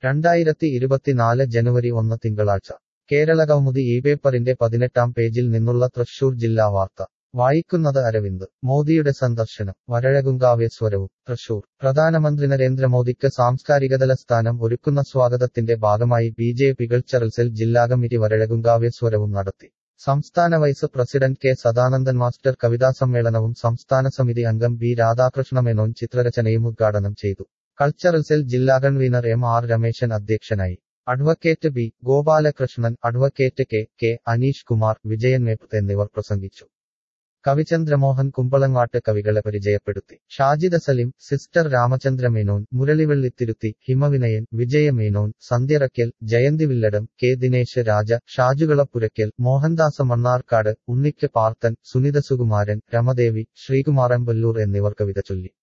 രണ്ടായിരത്തി ഇരുപത്തിനാല് ജനുവരി ഒന്ന് തിങ്കളാഴ്ച കേരളകൗമുദി ഈ പേപ്പറിന്റെ പതിനെട്ടാം പേജിൽ നിന്നുള്ള തൃശൂർ ജില്ലാ വാർത്ത വായിക്കുന്നത് അരവിന്ദ് മോദിയുടെ സന്ദർശനം വരഴകുങ്കാവേശ്വരവും തൃശൂർ പ്രധാനമന്ത്രി നരേന്ദ്രമോദിക്ക് സാംസ്കാരികതല സ്ഥാനം ഒരുക്കുന്ന സ്വാഗതത്തിന്റെ ഭാഗമായി ബി ജെ പി കൾച്ചറൽസെൽ ജില്ലാ കമ്മിറ്റി വരഴകുങ്കാവേശ്വരവും നടത്തി സംസ്ഥാന vice president K Sadanandan master കവിതാസമ്മേളനവും സംസ്ഥാന സമിതി അംഗം ബി രാധാകൃഷ്ണ മേനോൻ ചിത്രരചനയും ഉദ്ഘാടനം ചെയ്തു കൾച്ചറൽ സെൽ ജില്ലാ കൺവീനർ എം ആർ രമേശൻ അധ്യക്ഷനായി advocate B Gopalakrishnan advocate K K Aneesh Kumar Vijayan മേപ്പ് എന്നിവർ പ്രസംഗിച്ചു കവിചന്ദ്രമോഹൻ കുമ്പളങ്ങാട്ട് കവികളെ പരിചയപ്പെടുത്തി ഷാജിദ സലിം സിസ്റ്റർ രാമചന്ദ്ര മേനോൻ മുരളിവെള്ളിത്തിരുത്തി ഹിമവിനയൻ വിജയ മേനോൻ സന്ധ്യറയ്ക്കൽ ജയന്തി വില്ലടം കെ ദിനേശ് രാജ ഷാജുകളപ്പുരയ്ക്കൽ മോഹൻദാസ മണ്ണാർക്കാട് ഉണ്ണിക്ക് പാർത്തൻ സുനിത സുകുമാരൻ രമദേവി ശ്രീകുമാരൻ ബല്ലൂർ എന്നിവർ കവിത ചൊല്ലി